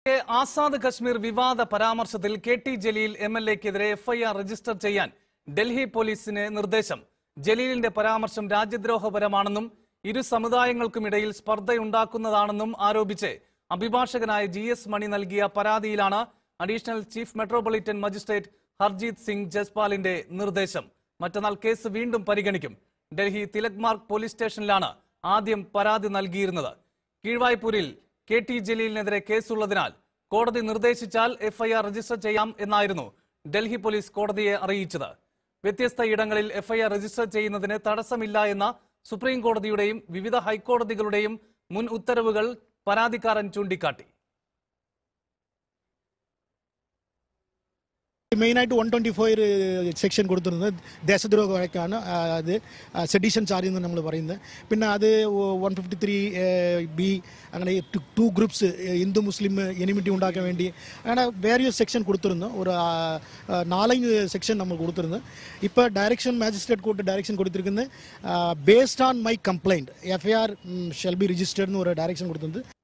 K Azad Kashmir വിവാദ പരാമർശത്തിൽ K T Jaleel M L എക്കെതിരെ എഫ്ഐആർ രജിസ്റ്റർ ചെയ്യാൻ ഡൽഹി പോലീസിന് നിർദ്ദേശം ജലീലിന്റെ പരാമർശം രാജ്യദ്രോഹപരമാണെന്നും ഇരു സമുദായങ്ങൾക്കുമിടയിൽ സ്പർദ്ധയുണ്ടാക്കുന്നതാണെന്നും ആരോപിച്ച് അഭിഭാഷകനായ ജി എസ് മണി നൽകിയ പരാതിയിലാണ് additional chief metropolitan magistrate Harjeet Singh ജസ്പാലിന്റെ നിർദ്ദേശം മറ്റന്നാൾ കേസ് വീണ്ടും പരിഗണിക്കും ഡൽഹി തിലക് മാർഗ് പോലീസ് സ്റ്റേഷനിലാണ് ആദ്യം പരാതി നൽകിയിരുന്നത് കീഴ്വായ്പൂരിൽ കെ ടി ജലീലിനെതിരെ കേസുള്ളതിനാൽ കോടതി നിർദ്ദേശിച്ചാൽ എഫ്ഐആർ രജിസ്റ്റർ ചെയ്യാം എന്നായിരുന്നു ഡൽഹി പോലീസ് കോടതിയെ അറിയിച്ചത് വ്യത്യസ്ത ഇടങ്ങളിൽ എഫ്ഐആർ രജിസ്റ്റർ ചെയ്യുന്നതിന് തടസ്സമില്ല എന്ന സുപ്രീം കോടതിയുടെയും വിവിധ ഹൈക്കോടതികളുടെയും മുൻ ഉത്തരവുകൾ പരാതിക്കാരൻ ചൂണ്ടിക്കാട്ടി മെയിനായിട്ട് വൺ ട്വൻറ്റി ഫോർ സെക്ഷൻ കൊടുത്തിരുന്നത് ദേശദ്രോഹ വഴക്കാണ് ആ, അത് സെഡീഷൻ ചാർജ് എന്ന് നമ്മൾ പറയുന്നത് പിന്നെ അത് വൺ ഫിഫ്റ്റി ത്രീ ബി അങ്ങനെ two groups Hindu Muslim enmity ഉണ്ടാക്കാൻ വേണ്ടി അങ്ങനെ വേരിയസ് സെക്ഷൻ കൊടുത്തിരുന്നു ഒരു ആ, ആ, നാലഞ്ച് സെക്ഷൻ നമ്മൾ കൊടുത്തിരുന്നു ഇപ്പോൾ ഡയറക്ഷൻ മാജിസ്ട്രേറ്റ് കോർട്ട് ഡയറക്ഷൻ കൊടുത്തിരിക്കുന്നത് based on my complaint F I R shall be registered എന്ന് ഒരു ഡയറക്ഷൻ കൊടുത്തിരുന്നത്